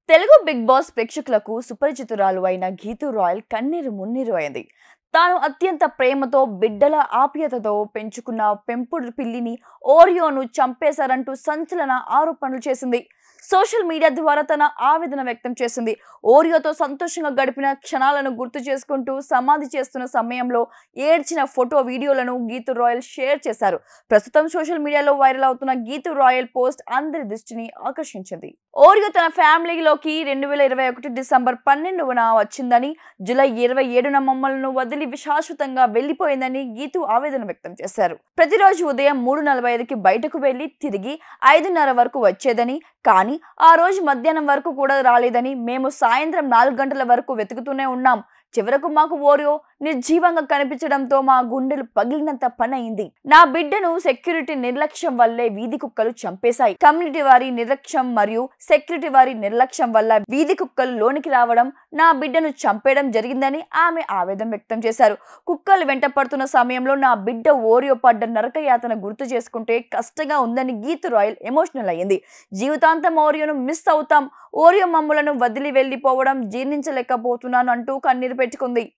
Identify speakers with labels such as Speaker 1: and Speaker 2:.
Speaker 1: Telugu big boss ప్రేక్షకులకు సుపరిచితురాలు అయిన Geethu royal కన్నీరు మున్నీరు అయింది తాను అత్యంత ప్రేమతో బిడ్డల ఆప్యాయతతో పెంచుకున్న పెంపుడు పిల్లిని ఓరియోను చంపేశారంటూ సంచలన ఆరోపణలు చేసింది సోషల్ మీడియా ద్వారా తన ఆవేదన వ్యక్తం చేసింది ఓరియోతో సంతోషంగా గడిపిన క్షణాలను గుర్తు చేసుకుంటూ సమాధి చేస్తున్న సమయంలో ఏడ్చిన ఫోటో వీడియోలను గీతు రాయల్ షేర్ చేశారు ప్రస్తుతం సోషల్ మీడియాలో వైరల్ అవుతున్న గీతు రాయల్ పోస్ట్ అందరి దృష్టిని ఆకర్షించింది ఓరియో తన ఫ్యామిలీలోకి రెండు వేల ఇరవై ఒకటి డిసెంబర్ పన్నెండున వచ్చిందని జూలై ఇరవై ఏడున మమ్మల్ని వదిలి శాశ్వతంగా వెళ్లిపోయిందని గీతు ఆవేదన వ్యక్తం చేశారు ప్రతిరోజు ఉదయం మూడు నలభై ఐదుకి బయటకు వెళ్లి తిరిగి ఐదున్నర వరకు వచ్చేదని కానీ ఆ రోజు మధ్యాహ్నం వరకు కూడా రాలేదని మేము సాయంత్రం నాలుగు గంటల వరకు వెతుకుతూనే ఉన్నాం చివరకు మాకు ఓరియో నిర్జీవంగా కనిపించడంతో మా గుండెలు పగిలినంత పని అయింది నా బిడ్డను సెక్యూరిటీ నిర్లక్ష్యం వల్లే వీధి కుక్కలు చంపేశాయి కమ్యూనిటీ వారి నిర్లక్ష్యం మరియు సెక్యూరిటీ వారి నిర్లక్ష్యం వల్ల వీధి కుక్కలు లోనికి రావడం నా బిడ్డను చంపేయడం జరిగిందని ఆమె ఆవేదన వ్యక్తం చేశారు కుక్కలు వెంట పడుతున్న సమయంలో నా బిడ్డ ఓరియో పడ్డ నరకయాతన గుర్తు చేసుకుంటే కష్టంగా ఉందని గీతు రాయల్ ఎమోషనల్ అయ్యింది జీవితాంతం ఓరియోను మిస్ అవుతాం ఓరియో మమ్ములను వదిలి వెళ్ళిపోవడం జీర్ణించలేకపోతున్నాను అంటూ కన్నీరు పెట్టుకుంది